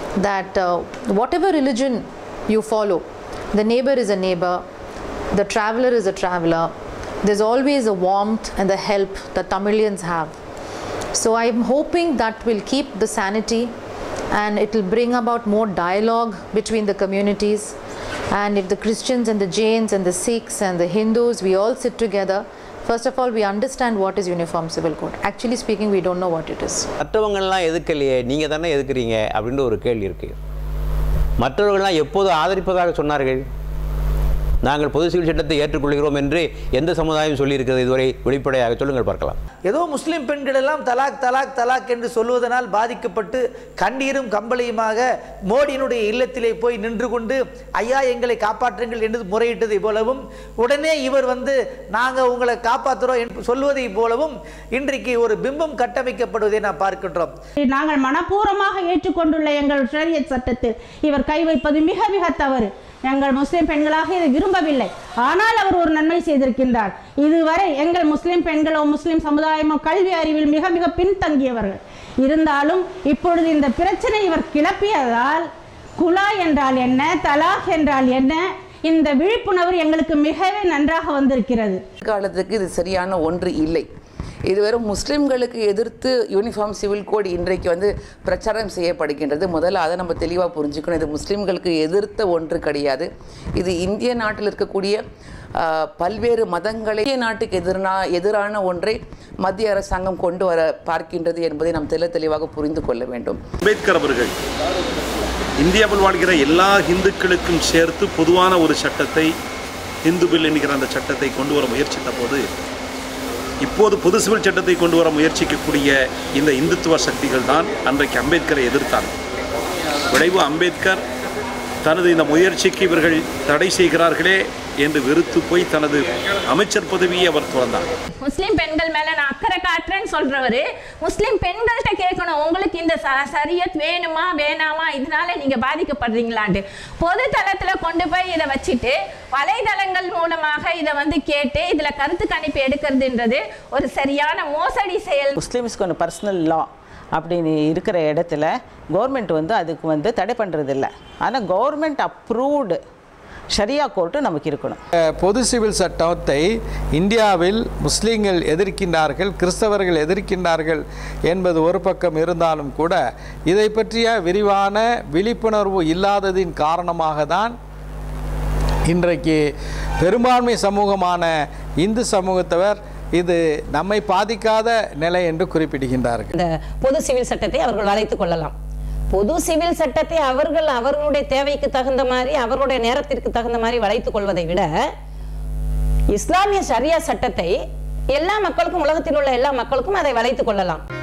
that uh, whatever religion you follow, the neighbor is a neighbor, the traveler is a traveler. There's always a warmth and the help that Tamilians have. So I'm hoping that will keep the sanity and it will bring about more dialogue between the communities. And if the Christians and the Jains and the Sikhs and the Hindus, we all sit together, first of all, we understand what is Uniform Civil Code. Actually speaking, we don't know what it is. மற்றவங்கள்லாம் எதுக்கலையே நீங்கள் தானே எதுக்குறீங்க அப்படின்ற ஒரு கேள்வி இருக்குது மற்றவர்கள்லாம் எப்போது ஆதரிப்பதாக சொன்னார்கள் நாங்கள் பொது சிவில் சட்டத்தை ஏற்றுக்கொள்கிறோம் என்று எந்த சமுதாயம் சொல்லியிருக்கிறது இதுவரை வெளிப்படையாக சொல்லுங்கள் பார்க்கலாம் ஏதோ முஸ்லிம் பெண்கள் எல்லாம் தலாக் தலாக் தலாக் என்று சொல்லுவதனால் பாதிக்கப்பட்டு கண்ணீரும் கம்பளியுமாக மோடியினுடைய இல்லத்திலே போய் நின்று கொண்டு ஐயா எங்களை காப்பாற்றுங்கள் என்று முறையிட்டதை போலவும் உடனே இவர் வந்து நாங்கள் உங்களை காப்பாற்றுறோம் என்று சொல்வதை போலவும் இன்றைக்கு ஒரு பிம்பம் கட்டமைக்கப்படுவதை நாம் பார்க்கின்றோம் நாங்கள் மனப்பூர்வமாக ஏற்றுக்கொண்டுள்ள எங்கள் ஷரியத் சட்டத்தில் இவர் கை வைப்பது மிக மிக தவறு எங்கள் முஸ்லிம் பெண்களாக இதை விரும்பவில்லை ஆனால் அவர் ஒரு நன்மை செய்திருக்கின்றார் இதுவரை எங்கள் முஸ்லிம் பெண்களோ முஸ்லிம் சமுதாயமோ கல்வி அறிவில் மிக மிக பின்தங்கியவர்கள் இருந்தாலும் இப்பொழுது இந்த பிரச்சனை இவர் கிளப்பியதால் குலா என்றால் என்ன தலாக் என்றால் என்ன இந்த விழிப்புணர்வு எங்களுக்கு மிகவே நன்றாக வந்திருக்கிறது காலத்துக்கு இது சரியான ஒன்று இல்லை இது வெறும் முஸ்லிம்களுக்கு எதிர்த்து யூனிஃபார்ம் சிவில் கோட் இன்றைக்கு வந்து பிரச்சாரம் செய்யப்படுகின்றது முதல்ல அதை நம்ம தெளிவாக புரிஞ்சுக்கணும் இது முஸ்லிம்களுக்கு எதிர்த்த ஒன்று கிடையாது இது இந்திய நாட்டில் இருக்கக்கூடிய ஆஹ், பல்வேறு மதங்களை இந்திய நாட்டுக்கு எதிரான எதிரான ஒன்றை மத்திய அரசாங்கம் கொண்டு வர பார்க்கின்றது என்பதை நாம் தெள்ள தெளிவாக புரிந்து கொள்ள வேண்டும் அம்பேத்கர் அவர்கள் இந்தியாவில் வாழ்கிற எல்லா இந்துக்களுக்கும் சேர்த்து பொதுவான ஒரு சட்டத்தை இந்து பில் என்கிற அந்த சட்டத்தை கொண்டு வர முயற்சித்த போது இப்போது பொது சிவில் சட்டத்தை கொண்டு வர முயற்சிக்கக்கூடிய இந்த இந்துத்துவ சக்திகள் தான் அன்றைக்கு அம்பேத்கரை எதிர்த்தார்கள் விளைவு அம்பேத்கர் தனது இந்த முயற்சிக்கு இவர்கள் தடை செய்கிறார்களே என்று வெறுத்து போய் தனது அமைச்சர் பதவியை அவர் துறந்தார் முஸ்லிம் பெண்கள் மேல நான் அக்கறை காட்டுறேன்னு சொல்றவரு முஸ்லிம் பெண்கள்கிட்ட கேட்கணும் உங்களுக்கு இந்த ச- சரியத் வேணுமா வேணாமா இதனால நீங்க பாதிக்கப்படுறீங்களான்ட்டு பொது தளத்துல கொண்டு போய் இதை வச்சுட்டு வலைதளங்கள் மூலமாக இதை வந்து கேட்டு இதுல கருத்து கணிப்பு எடுக்கிறதுன்றது ஒரு சரியான மோசடி செயல் முஸ்லீம்ஸ்க்கு ஒன்று பர்சனல் லா அப்படின்னு இருக்கிற இடத்துல கவர்மெண்ட் வந்து அதுக்கு வந்து தடை பண்ணுறதில்ல ஆனால் கவர்மெண்ட் அப்ரூவ்டு ஷரியா கோர்ட்டு நமக்கு இருக்கணும் பொது சிவில் சட்டத்தை இந்தியாவில் முஸ்லீம்கள் எதிர்க்கின்றார்கள் கிறிஸ்தவர்கள் எதிர்க்கின்றார்கள் என்பது ஒரு பக்கம் இருந்தாலும் கூட இதை பற்றிய விரிவான விழிப்புணர்வு இல்லாததின் காரணமாக தான் இன்றைக்கு பெரும்பான்மை சமூகமான இந்து சமூகத்தவர் இது நம்மை பாதிக்காத நிலை என்று குறிப்பிடுகின்றார்கள் இந்த பொது சிவில் சட்டத்தை அவர்கள் வளைத்துக் கொள்ளலாம் பொது சிவில் சட்டத்தை அவர்கள் அவர்களுடைய தேவைக்கு தகுந்த மாதிரி அவர்களுடைய நேரத்திற்கு தகுந்த மாதிரி வளைத்துக் கொள்வதை விட இஸ்லாமிய ஷரியா சட்டத்தை எல்லா மக்களுக்கும் உலகத்தில் உள்ள எல்லா மக்களுக்கும் அதை வளைத்துக் கொள்ளலாம்